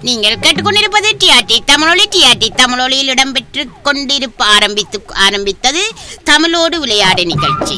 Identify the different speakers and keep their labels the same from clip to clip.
Speaker 1: நீங்கள் கேட்டுக்கொண்டிருப்பது டிஆர்டி தமிழொலி டிஆர்டி தமிழொலியில் இடம்பெற்று கொண்டிருப்ப ஆரம்பித்து ஆரம்பித்தது தமிழோடு விளையாடு நிகழ்ச்சி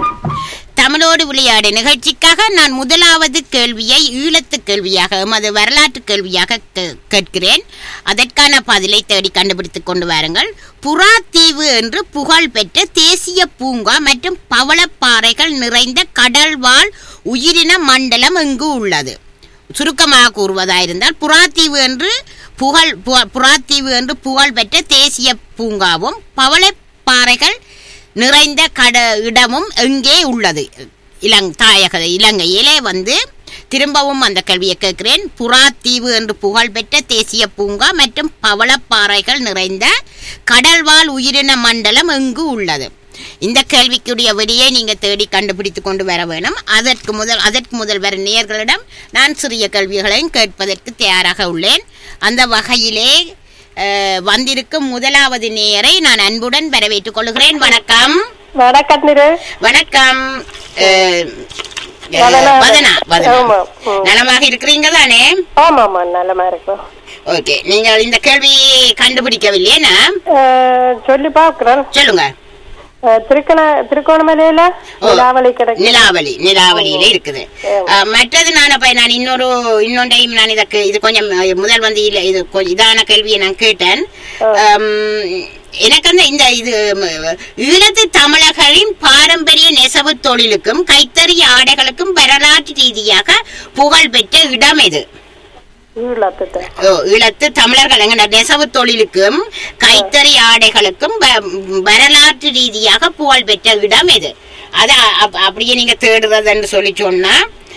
Speaker 1: தமிழோடு விளையாடு நிகழ்ச்சிக்காக நான் முதலாவது கேள்வியை ஈழத்து கேள்வியாக எமது வரலாற்று கேள்வியாக கே- கேட்கிறேன் அதற்கான பதிலை தேடி கண்டுபிடித்துக் கொண்டு வாருங்கள் புறாத்தீவு என்று புகழ் பெற்ற தேசிய பூங்கா மற்றும் பவளப்பாறைகள் நிறைந்த கடல்வாழ் உயிரின மண்டலம் இங்கு உள்ளது சுருக்கமாக கூறுவதாயிருந்தால் புறாத்தீவு என்று புகழ் பு- புறாத்தீவு என்று புகழ் பெற்ற தேசிய பூங்காவும் பவளப்பாறைகள் நிறைந்த கட இடமும் எங்கே உள்ளது இலங் தாயக இலங்கையிலே வந்து திரும்பவும் அந்த கேள்வியை கேட்கிறேன் புறாத்தீவு என்று புகழ்பெற்ற தேசிய பூங்கா மற்றும் பவளப்பாறைகள் நிறைந்த கடல்வாழ் உயிரின மண்டலம் எங்கு உள்ளது இந்த கேள்விக்குரிய விடையை நீங்க தேடி கண்டுபிடித்து கொண்டு வர வேணும் அதற்கு முதல் அதற்கு முதல் வர நேயர்களிடம் நான் சிறிய கேள்விகளையும் கேட்பதற்கு தயாராக உள்ளேன் அந்த வகையிலே அஹ், வந்திருக்கும் முதலாவது நேயரை நான் அன்புடன் வரவேற்றுக் கொள்கிறேன் வணக்கம்
Speaker 2: வணக்கம் திரு
Speaker 1: வணக்கம் அஹ்,
Speaker 2: வதனா.
Speaker 1: வதனா வதனா
Speaker 2: ஆமா, ம்.
Speaker 1: நலமாக இருக்கிறீங்க தானே
Speaker 2: ஆமா ஆமா நல்லமா இருக்கும்
Speaker 1: ஓகே நீங்கள் இந்த கேள்வி கண்டுபிடிக்கவில்லையா
Speaker 2: அஹ், சொல்லி பாக்குறேன்
Speaker 1: சொல்லுங்க
Speaker 2: அஹ், திருக்கண திருக்கோணமலையில
Speaker 1: ஓ,
Speaker 2: நிலாவளி கிடைக்கும்
Speaker 1: நிலாவளி நிலாவளியில இருக்குது அஹ், மற்றது நான் அப்ப நான் இன்னொரு இன்னொன்றையும் நான் இதற்கு இது கொஞ்சம் அஹ், முதல் வந்து இல்ல இது கொஞ்சம் இதான கேள்வியை நான் கேட்டேன் அம், எனக்கு அந்த இந்த இது ம், ஈழத்து தமிழர்களின் பாரம்பரிய நெசவு தொழிலுக்கும் கைத்தறி ஆடைகளுக்கும் வரலாற்று ரீதியாக புகழ் பெற்ற இடம் இது
Speaker 2: ஈழத்துட்டு
Speaker 1: ஓ, ஈழத்து தமிழர்கள் எங்க நெசவு தொழிலுக்கும் கைத்தறி ஆடைகளுக்கும் வ- வரலாற்று ரீதியாக புகழ் பெற்ற இடம் இது அது அ- அப்- அப்படியே நீங்க தேடுறதுன்னு சொல்லி சொன்னா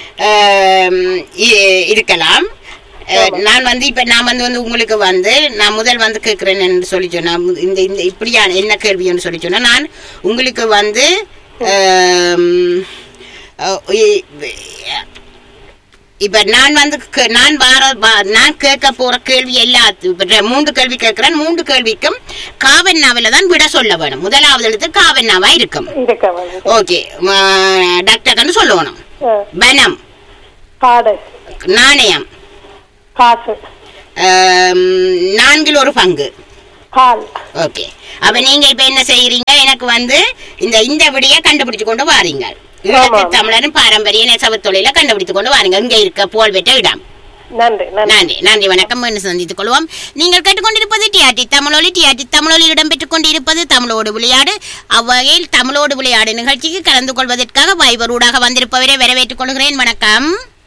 Speaker 1: ஆம், இ- இருக்கலாம் அஹ், நான் வந்து இப்ப நான் வந்து வந்து உங்களுக்கு வந்து நான் முதல் வந்து கேட்கிறேன் என்று சொல்லி சொன்னா இந்த இந்த இப்படியான என்ன கேள்வின்னு சொல்லி சொன்னா நான் உங்களுக்கு வந்து ஆம், அஹ், இ- இப்ப நான் வந்து கே- நான் வார வா- நான் கேட்க போற கேள்வி எல்லா இப்ப ரெ- மூன்று கேள்வி கேட்கிறேன் மூன்று கேள்விக்கும் காவன்னாவில தான் விட சொல்ல வேணும் முதலாவது எழுத்து காவன்னாவா இருக்கும்
Speaker 2: இருக்க வந்து
Speaker 1: ஓகே டாக்டர் சொல்லணும்
Speaker 2: அஹ்,
Speaker 1: வனம்
Speaker 2: காடு
Speaker 1: நாணயம்
Speaker 2: காசு
Speaker 1: ஆம், நான்கில் ஒரு பங்கு
Speaker 2: கால்
Speaker 1: ஓகே அப்ப நீங்க இப்ப என்ன செய்யறீங்க எனக்கு வந்து இந்த இந்த விடைய கண்டுபிடிச்சு கொண்டு வாரீங்க ஈழத்து
Speaker 2: ஆமா.
Speaker 1: தமிழரின் பாரம்பரிய நெசவு தொழில கண்டுபிடித்து கொண்டு வாருங்க இங்க இருக்க புகழ் பெற்ற இடம்
Speaker 2: நன்றி நன்றி
Speaker 1: நன்றி நன்றி வணக்கம் என்று சந்தித்துக் கொள்வோம் நீங்கள் கேட்டுக்கொண்டிருப்பது டிஆர்டி தமிழொலி டிஆர்டி தமிழொலியில் இடம்பெற்றுக் கொண்டிருப்பது தமிழோடு விளையாடு அவ்வகையில் தமிழோடு விளையாடு நிகழ்ச்சிக்கு கலந்து கொள்வதற்காக வைபரூடாக வந்திருப்பவரை வரவேற்றுக் கொள்கிறேன் வணக்கம்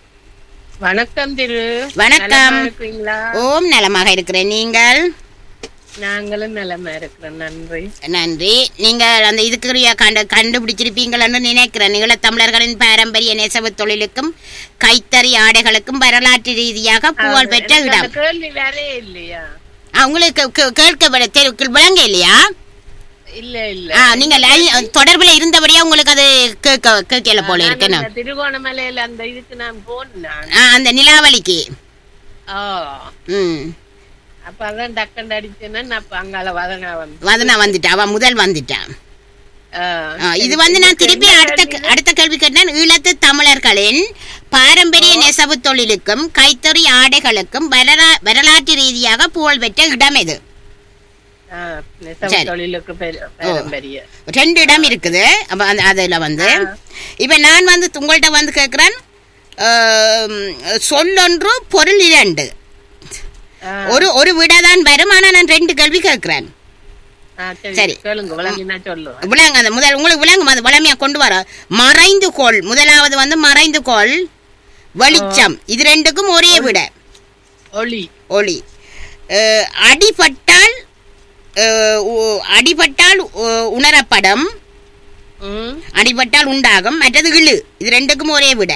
Speaker 3: வணக்கம் திரு
Speaker 1: வணக்கம்.
Speaker 3: நலமா இருக்கிறீங்களா
Speaker 1: ஓம் நலமாக இருக்கிறேன் நீங்கள்
Speaker 3: நாங்களும் நலமா இருக்கிறோம் நன்றி
Speaker 1: நன்றி நீங்கள் அந்த இதுக்குரிய கண்டு கண்டுபிடிச்சிருப்பீங்கள்னு நினைக்கிறேன் ஈழத் தமிழர்களின் பாரம்பரிய நெசவு தொழிலுக்கும் கைத்தறி ஆடைகளுக்கும் வரலாற்று ரீதியாக புகழ் பெற்ற
Speaker 3: எனக்கு
Speaker 1: இடம்
Speaker 3: அந்த கேள்வி வேறே இல்லையா
Speaker 1: ஆ, உங்களுக்கு கே- கேட்க விட- தெரு- விளங்க இல்லையா
Speaker 3: இல்ல இல்ல
Speaker 1: ஆ, நீங்க லை- தொடர்புல இருந்தபடியா உங்களுக்கு அது கேட்க கேட்கல போல
Speaker 3: நான்
Speaker 1: இருக்கு
Speaker 3: அந்த திருகோணமலையில அந்த இதுக்கு நான் போனேன்
Speaker 1: ஆ, அந்த நிலாவளிக்கு
Speaker 3: ஓ
Speaker 1: ம்
Speaker 3: அப்ப அதான் டக்கண்டு அடிச்சேன்னா நான் அப்ப அங்கால வதனா வந்து
Speaker 1: வதனா வந்துட்டா அவன் முதல் வந்துட்டான்
Speaker 3: ஆ,
Speaker 1: ஆ, இது வந்து நான் திருப்பி அடுத்த அடுத்த கேள்வி கேட்டேன் ஈழத்து தமிழர்களின் பாரம்பரிய நெசவு தொழிலுக்கும் கைத்தறி ஆடைகளுக்கும் வரலா- வரலாற்று ரீதியாக புகழ் பெற்ற இடம் இது
Speaker 3: ஆ, நெசவு
Speaker 1: சரி.
Speaker 3: தொழிலுக்கு பெரிய பாரம்பரிய
Speaker 1: ரெண்டு இடம் இருக்குது அப்ப அந்த அதுல வந்து இப்ப நான் வந்து உங்கள்ட்ட வந்து கேட்கிறேன் ஆம், சொல்லொன்று பொருள் இரண்டு
Speaker 3: ஆ,
Speaker 1: ஒரு ஒரு விட தான் வரும் ஆனா நான் ரெண்டு கேள்வி கேட்கிறேன்
Speaker 3: ஆ, சரி
Speaker 1: சரி.
Speaker 3: சொல்லுங்க விளங்கினா சொல்லுவேன்
Speaker 1: விளங்க அந்த முதல் உங்களுக்கு விளங்கும் அது வளமையா கொண்டு வர மறைந்து கோள் முதலாவது வந்து மறைந்து கோள் வெளிச்சம் இது ரெண்டுக்கும் ஒரே விட
Speaker 3: ஒளி
Speaker 1: ஒளி அஹ், அடிபட்டால் அஹ், உ- அடிபட்டால் உ- உணரப்படும்
Speaker 3: ம்
Speaker 1: அடிபட்டால் உண்டாகும் மற்றது இழு இது ரெண்டுக்கும் ஒரே விட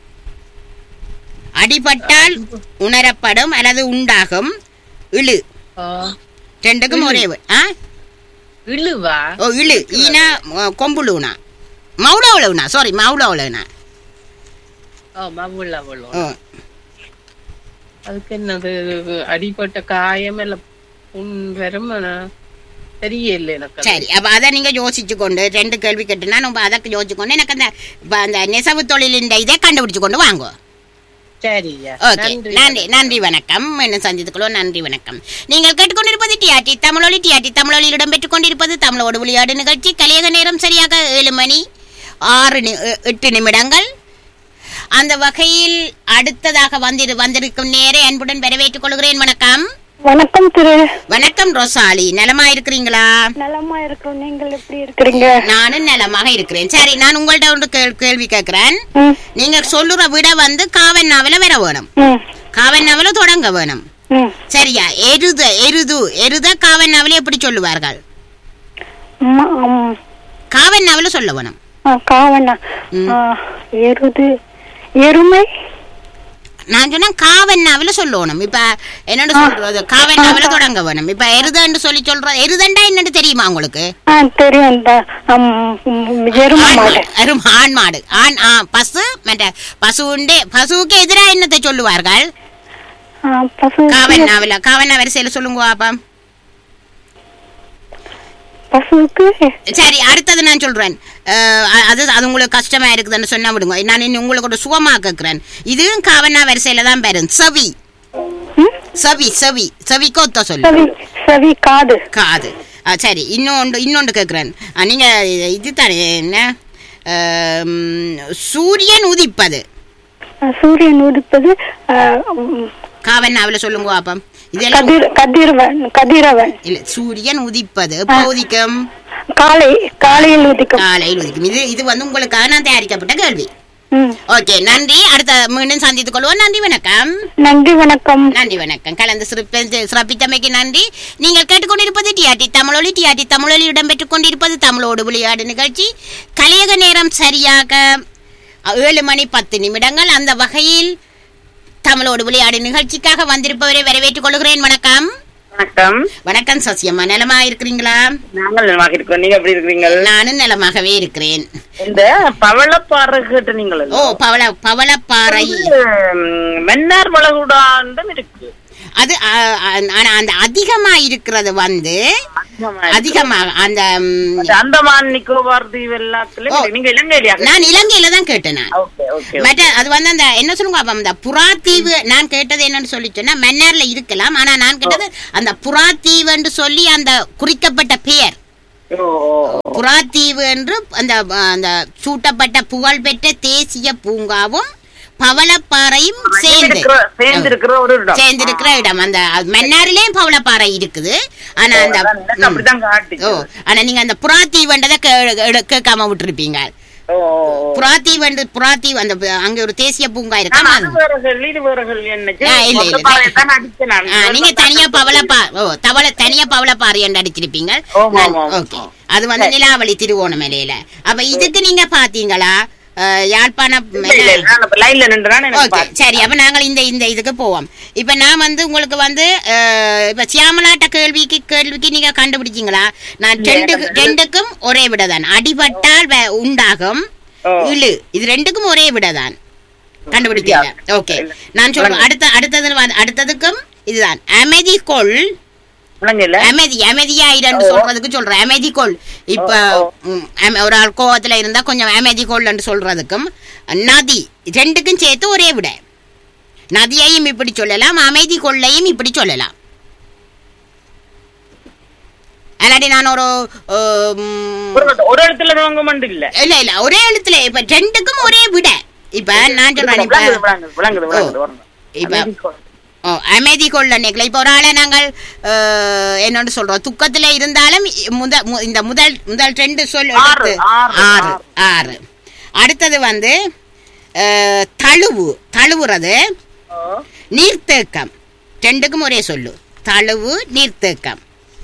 Speaker 1: அடிபட்டால் உணரப்படும் அல்லது உண்டாகும் இழு
Speaker 3: ஓ
Speaker 1: ரெண்டுக்கும் ஒரே வி- ஆ
Speaker 3: இழுவா
Speaker 1: ஓ இழு ஈனா அஹ், கொம்புலுனா மௌலவுலவுனா சாரி மௌலவுலனா
Speaker 3: ஓ மவுள்ள அவ்வளோ
Speaker 1: ஓ
Speaker 3: அதுக்கு என்னது அடிப்பட்ட காயம் இல்ல புண் வெறும் தெரியல எனக்கு அது.
Speaker 1: சரி அப்ப அதை நீங்க யோசிச்சு கொண்டு ரெண்டு கேள்வி கேட்டுனா நம்ம அதற்கு யோசிச்சு கொண்டு எனக்கு அந்த இப்ப அந்த நெசவு தொழிலின் இதை கண்டுபிடிச்சு கொண்டு வாங்கோ
Speaker 3: சரியா
Speaker 1: ஓகே நன்றி நன்றி வணக்கம் என்ன சந்தித்துக்கொள்வோம் நன்றி வணக்கம் நீங்கள் கேட்டுக்கொண்டிருப்பது டிஆர்டி தமிழொலி டிஆர்டி தமிழொலியில் இடம்பெற்றுக் கொண்டிருப்பது தமிழோடு விளையாடு நிகழ்ச்சி கலியக நேரம் சரியாக ஏழு மணி ஆறு நி- எ- எட்டு நிமிடங்கள் அந்த வகையில் அடுத்ததாக வந்திரு வந்திருக்கும் நேரே அன்புடன் வரவேற்றுக் கொள்கிறேன் வணக்கம்
Speaker 2: வணக்கம் திரு
Speaker 1: வணக்கம் ரோசாலி நலமா இருக்கிறீங்களா
Speaker 2: நலமா இருக்கும் நீங்கள் எப்படி இருக்கிறீங்க
Speaker 1: நானும் நலமாக இருக்கிறேன் சரி நான் உங்கள்ட்ட ஒன்று கேள்- கேள்வி கேட்கிறேன்
Speaker 2: ம்,
Speaker 1: நீங்க சொல்லுற விட வந்து காவன்னாவில வர வேணும்
Speaker 2: ம்,
Speaker 1: காவன்னாவில தொடங்க வேணும்
Speaker 2: ம்.
Speaker 1: சரியா எருத எருது எருத காவன்னாவில எப்படி சொல்லுவார்கள்
Speaker 2: ம- ம்,
Speaker 1: காவன்னாவில சொல்ல வேணும்
Speaker 2: ஆ, காவண்ணா
Speaker 1: ம்.
Speaker 2: ஆ, எருது எருமை
Speaker 1: நான் சொன்னா காவன்னாவில சொல்லணும் இப்ப என்னன்னு சொல்றது காவன்னாவில தொடங்க வேணும் இப்ப எருதன்னு சொல்லி சொல்ற எருதண்டா என்னன்னு தெரியுமா உங்களுக்கு
Speaker 2: ஆ தெரியும் இந்த ம், ம், எருமை
Speaker 1: ஆண்
Speaker 2: மாடு
Speaker 1: மா- அரும் ஆண் மாடு ஆண் ஆ, பசு மற்ற பசுவுண்டே பசுவுக்கு எதிரா என்னத்தை சொல்லுவார்கள்
Speaker 2: ஆ, பசு
Speaker 1: காவன்னாவில காவன்னா வரிசையில சொல்லுங்க பாப்பா
Speaker 2: பசுவுக்கு
Speaker 1: சரி அடுத்தது நான் சொல்றேன் அஹ், அ- அது அது உங்களுக்கு கஷ்டமா இருக்குதுன்னு சொன்னா விடுங்க நான் இன்னும் உங்களுக்கு ஒரு சுகமா கேட்கிறேன் இதுவும் காவனா வரிசையில தான் பெறும் செவி
Speaker 2: ம்,
Speaker 1: செவி செவி செவி கோத்த சொல்லு
Speaker 2: செவி செவி காது
Speaker 1: காது ஆ, சரி இன்னொன்று இன்னொன்று கேட்குறேன் நீங்க இது தானே என்ன அம், சூரியன் உதிப்பது
Speaker 2: ஆ, சூரியன் உதிப்பது ஆ, ம்,
Speaker 1: காவன்னாவில சொல்லுங்க பாப்பம் இதெல்லாம்
Speaker 2: கதிர் கதிரவன் கதிரவன்
Speaker 1: இல்ல சூரியன் உதிப்பது எப்போ உதிக்கும்
Speaker 2: காலை காலையில் உதிக்கும்
Speaker 1: காலையில் உதிக்கும் இது இது வந்து உங்களுக்காக நான் தயாரிக்கப்பட்ட கேள்வி
Speaker 2: ம்.
Speaker 1: ஓகே நன்றி அடுத்த மீண்டும் சந்தித்துக் கொள்வோம் நன்றி வணக்கம்
Speaker 2: நன்றி வணக்கம்
Speaker 1: நன்றி வணக்கம் கலந்து சிறப்பி- சிறப்பித்தமைக்கு நன்றி நீங்கள் கேட்டுக்கொண்டிருப்பது டிஆர்டி தமிழொலி டிஆர்டி தமிழொலி இடம்பெற்றுக் கொண்டிருப்பது தமிழோடு விளையாடு நிகழ்ச்சி கலியக நேரம் சரியாக ஏழு மணி பத்து நிமிடங்கள் அந்த வகையில் தமிழோடு விளையாடு நிகழ்ச்சிக்காக வந்திருப்பவரை வரவேற்றுக் கொள்கிறேன் வணக்கம்
Speaker 4: வணக்கம்
Speaker 1: வணக்கம் சசியம்மா நலமா இருக்கிறீங்களா
Speaker 4: நாங்கள் நலமாக இருக்கோம் நீங்க எப்படி இருக்கிறீங்க
Speaker 1: நானும் நலமாகவே இருக்கிறேன்
Speaker 4: இந்த பவளப்பாறை கேட்டு நீங்கள்
Speaker 1: ஓ பவள பவளப்பாறை
Speaker 4: மன்னார் மலகுடாண்டும் இருக்கு
Speaker 1: அது ஆ, ஆ, ஆனா அந்த அதிகமா இருக்கிறது வந்து
Speaker 4: அதிகமா இருக்கு.
Speaker 1: அதிகமா அந்த ம்,
Speaker 4: அது அந்தமான் நிக்கோபார் தீவு எல்லாத்துலயும்
Speaker 1: ஓ.
Speaker 4: இருக்கு. நீங்க இலங்கையிலயா
Speaker 1: நான் இலங்கையில தான் கேட்டேன் நான்
Speaker 4: ஓகே ஓகே
Speaker 1: மற்ற அது வந்து அந்த என்ன சொல்லுங்க அப்ப அந்த புறாத்தீவு நான் கேட்டது என்னன்னு சொல்லி சொன்னா மன்னார்ல இருக்கலாம் ஆனா நான் கேட்டது அந்த புறாத்தீவுன்னு சொல்லி அந்த குறிக்கப்பட்ட பெயர்
Speaker 4: ஓ ஓ, ஓ.
Speaker 1: புறாத்தீவு என்று அந்த அந்த சூட்டப்பட்ட புகழ்பெற்ற தேசிய பூங்காவும் பவளப்பாறையும் சேர்ந்து
Speaker 4: இருக்கிற- சேர்ந்து இருக்கிற ஒரு இடம்
Speaker 1: சேர்ந்திருக்கிற இடம் அந்த மன்னாரிலேயும் பவளப்பாறை இருக்குது ஆனா அந்த
Speaker 4: அதான் எனக்கு அப்படிதான் காட்டுச்சு.
Speaker 1: ஓ ஆனா நீங்க அந்த புறாத்தீவுன்றதை கே- எடு- கேட்காம விட்டுருப்பீங்க
Speaker 4: ஓ, ஓ, ஓ.
Speaker 1: புறாத்தீவு புறாத்தீவு அந்த அங்க ஒரு தேசிய பூங்கா
Speaker 4: நான்
Speaker 1: இருக்கு
Speaker 4: அது வேற கேள்வி, இது வேற கேள்வி என்னச்சு?
Speaker 1: ஆ, இல்ல, இல்ல.
Speaker 4: மொத்தப்பாறையை தான் அடிச்சேன் நான்.
Speaker 1: ஆ, நீங்க தனியா பவளப்பா ஓ தவள தனியா பவளப்பாறை என்று அடிச்சிருப்பீங்க
Speaker 4: ஆமா, ஆமா, ஆமா.
Speaker 1: ஓகே அது வந்து நிலாவளி திருவோணமலையில அப்ப இதுக்கு நீங்க பாத்தீங்களா அஹ், யாழ்ப்பாணம்
Speaker 4: இல்ல, இல்ல, இல்ல. நான் இப்ப லைன்ல நின்றுதான் எனக்கு
Speaker 1: ஓகே
Speaker 4: பார்த்தேன்.
Speaker 1: சரி அப்ப நாங்கள் இந்த இந்த இதுக்கு போவோம் இப்ப நான் வந்து உங்களுக்கு வந்து அஹ், இப்ப சியாமலாட்ட கேள்விக்கு கேள்விக்கு நீங்க கண்டுபிடிச்சீங்களா நான் ரெண்டுக்கு ரெண்டுக்கும் ஒரே விடதான் அடிபட்டால் வ- உண்டாகும்
Speaker 4: ஓ.
Speaker 1: இழு இது ரெண்டுக்கும் ஒரே விடதான் கண்டுபிடிச்சீங்க ஓகே நான் சொல்றேன் அடுத்த அடுத்தது வந்து- அடுத்ததுக்கும் இதுதான் அமைதி கொள்
Speaker 4: விளங்கல?
Speaker 1: அமைதி அமைதியா இரண்டு சொல்றதுக்கு சொல்றேன் அமைதி கொள் இப்ப ம், அம- ஒரு ஆள் கோவத்துல இருந்தா கொஞ்சம் அமைதி கொள்ன்னு சொல்றதுக்கும் நதி ரெண்டுக்கும் சேர்த்து ஒரே விட நதியையும் இப்படி சொல்லலாம் அமைதி கொள்ளையும் இப்படி சொல்லலாம் அல்லாடி நான் ஒரு உம்,
Speaker 4: ஒரு- ஒரு இடத்துல ரோங்க மட்டும் இல்ல
Speaker 1: இல்ல இல்ல ஒரே எழுத்துல இப்ப ரெண்டுக்கும் ஒரே விட இப்ப நான் சொல்றேன் இப்ப
Speaker 4: விளங்குது, விளங்குது, விளங்குது, விளங்குது,
Speaker 1: ஓ.
Speaker 4: வரணும்.
Speaker 1: இப்ப
Speaker 4: அமைதி கொள்.
Speaker 1: ஓ அமைதி கொள்ள நிக்கல இப்போ ஒரு ஆளை நாங்கள் அஹ், என்னன்னு சொல்றோம் துக்கத்துல இருந்தாலும் இ- முத மு- இந்த முதல் முதல் ரெண்டு சொல்
Speaker 4: ஆறு,
Speaker 1: எடுத்து
Speaker 4: ஆறு,
Speaker 1: ஆறு ஆறு அடுத்தது வந்து அஹ், தழுவு தழுவுறது
Speaker 4: ஓ.
Speaker 1: நீர்த்தேக்கம் ரெண்டுக்கும் ஒரே சொல்லு தழுவு நீர்த்தேக்கம்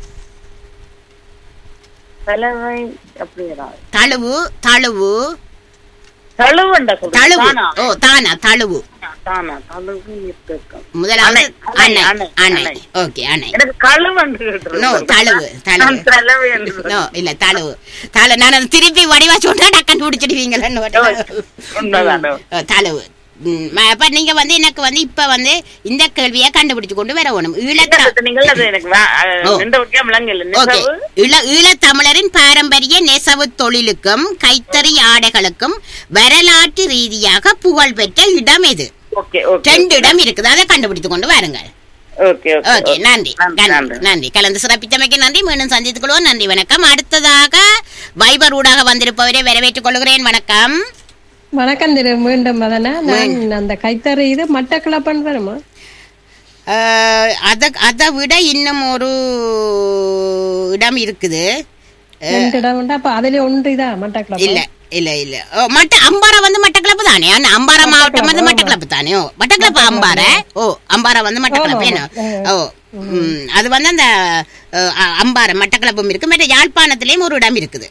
Speaker 4: தலைமை அப்படிங்கிறா.
Speaker 1: தழுவு தழுவு
Speaker 4: தழுவுண்டா சொல்றேன்.
Speaker 1: தழுவு
Speaker 4: தானா?
Speaker 1: ஓ தானா தழுவு
Speaker 4: தானா, தழுவு இருக்கும்.
Speaker 1: முதலாவது
Speaker 4: அணை, அணை,
Speaker 1: அணை
Speaker 4: அணை,
Speaker 1: அணை
Speaker 4: அணை.
Speaker 1: ஓகே அணை
Speaker 4: எனக்கு கழுவண்டு கேட்டிருக்கு.
Speaker 1: நோ தழுவு தழுவு
Speaker 4: நான் தலைமை என்று
Speaker 1: நோ இல்ல தழுவு தலை நான் அதை திருப்பி வடிவா சொன்னா டக்குன்னு பிடிச்சிடுவீங்களன்னு
Speaker 4: உண்மைதான்.
Speaker 1: தழுவு ம், ம- அப்ப நீங்க வந்து எனக்கு வந்து இப்ப வந்து இந்த கேள்வியை கண்டுபிடிச்சு கொண்டு வர வேணும் ஈழத்த
Speaker 4: என்ன நீங்கள் அது எனக்கு வே- அஹ்,
Speaker 1: ஓ.
Speaker 4: நின்ற வைக்காம விளங்கல.
Speaker 1: ஓகே
Speaker 4: நெசவு,
Speaker 1: இள ஈழத்தமிழரின் பாரம்பரிய நெசவு தொழிலுக்கும் கைத்தறி ஆடைகளுக்கும் வரலாற்று ரீதியாக புகழ்பெற்ற இடம் எது
Speaker 4: ஓகே ஓகே
Speaker 1: ரெண்டு இடம் இருக்குது அதை கண்டுபிடித்து கொண்டு வாருங்கள்
Speaker 4: ஓகே
Speaker 1: ஓகே நன்றி
Speaker 4: நன்றி
Speaker 1: நன்றி
Speaker 4: நன்றி
Speaker 1: நன்றி கலந்து சிறப்பித்தமைக்கு நன்றி மீண்டும் சந்தித்துக் கொள்வோம் நன்றி வணக்கம் அடுத்ததாக வைபர் ஊடாக வந்திருப்பவரை வரவேற்றுக் கொள்கிறேன் வணக்கம்
Speaker 5: வணக்கம் திரு மீண்டும் மதனா நான் அந்த கைத்தறி இது மட்டக்களப்பன் வருமா
Speaker 1: அஹ், அத அதை விட இன்னும் ஒரு இடம் இருக்குது
Speaker 5: ரெண்டு இடம் உண்டு அப்ப அதுல ஒன்று இதா மட்டக்களப்பு
Speaker 1: இல்ல இல்ல இல்ல ஓ, மட்ட அம்பாரா வந்து மட்டக்களப்பு தானே ஆனா அம்பாரா மாவட்டம் வந்து மட்டக்களப்பு தானே ஓ மட்டக்களப்பு அம்பாறை ஓ அம்பாரா வந்து மட்டக்களப்பு என்ன ஓ ம், அது வந்து அந்த அஹ், அ- அம்பாறை மட்டக்களப்பும் இருக்கு மற்ற யாழ்ப்பாணத்திலயும் ஒரு இடம் இருக்குது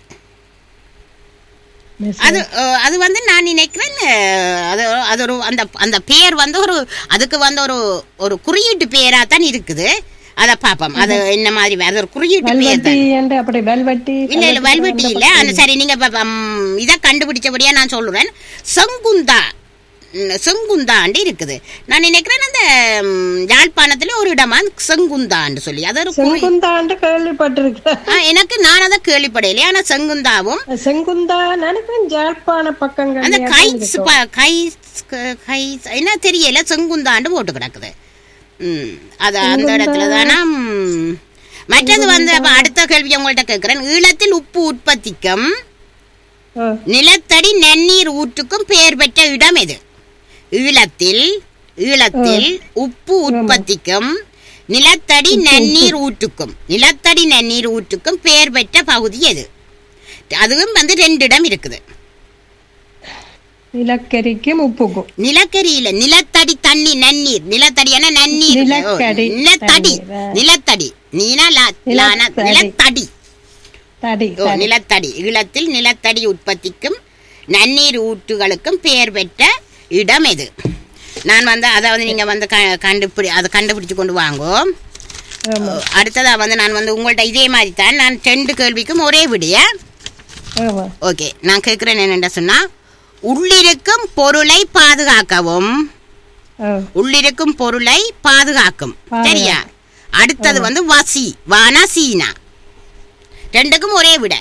Speaker 1: அது அஹ், அது வந்து நான் நினைக்கிறேன் அஹ், அது அது ஒரு அந்த அந்த பேர் வந்து ஒரு அதுக்கு வந்து ஒரு ஒரு குறியீட்டு பேரா தான் இருக்குது அத பாப்போம் அது என்ன மாதிரி வே- அது ஒரு குறியீட்டு பேர்
Speaker 5: வெல்வெட்டி
Speaker 1: தான்
Speaker 5: என்று அப்படி வெல்வெட்டி
Speaker 1: இல்ல இல்ல வல்வெட்டி இல்ல அந்த சரி நீங்க இப்ப, ம், இத கண்டுபிடிச்சபடியா நான் சொல்லுறேன் செங்குந்தா ம், செங்குந்தாண்டு இருக்குது நான் நினைக்கிறேன் அந்த ம், யாழ்ப்பாணத்துல ஒரு இடமா செங்குந்தாண்டு சொல்லி அது ஒரு குறி-
Speaker 5: செங்குந்தாண்டு கேள்விப்பட்டிருக்கிறேன்
Speaker 1: ஆ, எனக்கு நான் அதை கேள்விப்படையில ஆனா செங்குந்தாவும்
Speaker 5: செங்குந்தா நினைக்கிறேன் ஜாழ்ப்பாண பக்கங்கள்
Speaker 1: அந்த கை கை கை என்ன தெரியல செங்குந்தாண்டு போட்டு கிடக்குது ம் அது அந்த இடத்துல தானா ம். மற்றது வந்து அப்ப அடுத்த கேள்வி உங்கள்ட்ட கேட்கிறேன் ஈழத்தில் உப்பு உற்பத்திக்கும் நிலத்தடி நன்னீர் ஊற்றுக்கும் பெயர் பெற்ற இடம் எது ஈழத்தில் ஈழத்தில் உப்பு உற்பத்திக்கும் நிலத்தடி நன்னீர் ஊற்றுக்கும் நிலத்தடி நன்னீர் ஊற்றுக்கும் பெயர் பெற்ற பகுதி எது அதுவும் வந்து ரெண்டு இடம் இருக்குது
Speaker 5: நிலக்கரிக்கும் உப்புக்கும்
Speaker 1: நிலக்கரியில நிலத்தடி தண்ணி நன்னீர் நிலத்தடியான நன்னீர் ஓ,
Speaker 5: நிலக்கடி
Speaker 1: நிலத்தடி
Speaker 5: தண்ணீர்.
Speaker 1: நிலத்தடி நீனா லா- லானா-
Speaker 5: நிலத்தடி.
Speaker 1: நிலத்தடி
Speaker 5: தடி
Speaker 1: ஓ,
Speaker 5: தடி.
Speaker 1: நிலத்தடி ஈழத்தில் நிலத்தடி உற்பத்திக்கும் நன்னீர் ஊற்றுகளுக்கும் பெயர் பெற்ற இடம் எது நான் வந்து அதாவது நீங்க வந்து க- கண்டுபிடி அதை கண்டுபிடிச்சு கொண்டு வாங்கோ
Speaker 5: ஆமா
Speaker 1: அடுத்ததா வந்து நான் வந்து உங்கள்ட்ட இதே மாதிரி தான் நான் ரெண்டு கேள்விக்கும் ஒரே விடிய
Speaker 5: ஆமா
Speaker 1: ஓகே நான் கேட்கிறேன் என்னென்ன சொன்னா உள்ளிருக்கும் பொருளை பாதுகாக்கவும்
Speaker 5: ஆ.
Speaker 1: உள்ளிருக்கும் பொருளை பாதுகாக்கும்
Speaker 5: பாதுகாக்கும்.
Speaker 1: சரியா அடுத்தது வந்து வசி வானா சீனா ரெண்டுக்கும் ஒரே விட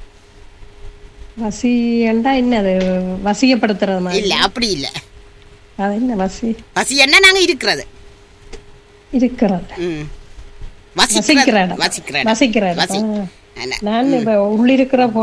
Speaker 5: வசி என்றா என்னது வசியப்படுத்துறது மாதிரி
Speaker 1: இல்ல அப்படி இல்ல
Speaker 5: அது என்ன வசி
Speaker 1: வசி என்ன நாங்க இருக்கிறது
Speaker 5: இருக்கிறது
Speaker 1: ம்.
Speaker 5: வசிக்கிற
Speaker 1: வசிக்கிற
Speaker 5: இடம்.
Speaker 1: வசிக்கிற
Speaker 5: வசிக்கிற இடம்.
Speaker 1: வசி
Speaker 5: ஆ.
Speaker 1: என்ன?
Speaker 5: நான் இப்ப உள்ளிருக்கிற